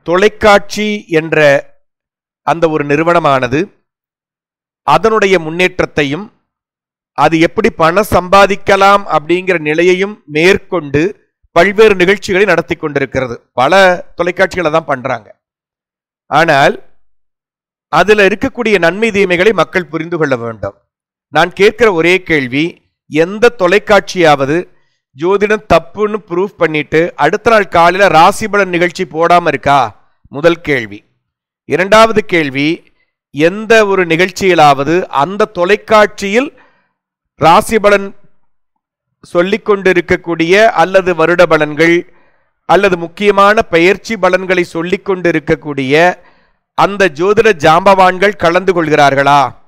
தொலைக்காட்சி என்ற அந்த ஒரு நிறுவனமானது அதனுடைய முன்னேற்றத்தையும் அது எப்படி பணம் சம்பாதிக்கலாம் அப்படிங்கிற நிலையையும் மேற்கொண்டு பல்வேறு நிகழ்ச்சிகளை நடத்தி கொண்டிருக்கிறது பல தொலைக்காட்சிகளை தான் பண்றாங்க ஆனால் அதுல இருக்கக்கூடிய நன்மை தீமைகளை மக்கள் புரிந்து கொள்ள வேண்டும் நான் கேட்கிற ஒரே கேள்வி எந்த தொலைக்காட்சியாவது ஜோதிடம் தப்புன்னு ப்ரூஃப் பண்ணிட்டு அடுத்த நாள் காலையில ராசிபலன் நிகழ்ச்சி போடாம இருக்கா முதல் கேள்வி இரண்டாவது கேள்வி எந்த ஒரு நிகழ்ச்சியிலாவது அந்த தொலைக்காட்சியில் ராசிபலன் சொல்லிக் கொண்டிருக்கக்கூடிய அல்லது வருட பலன்கள் அல்லது முக்கியமான பயிற்சி பலன்களை சொல்லிக் கொண்டிருக்கக்கூடிய அந்த ஜோதிட ஜாம்பவான்கள் கலந்து கொள்கிறார்களா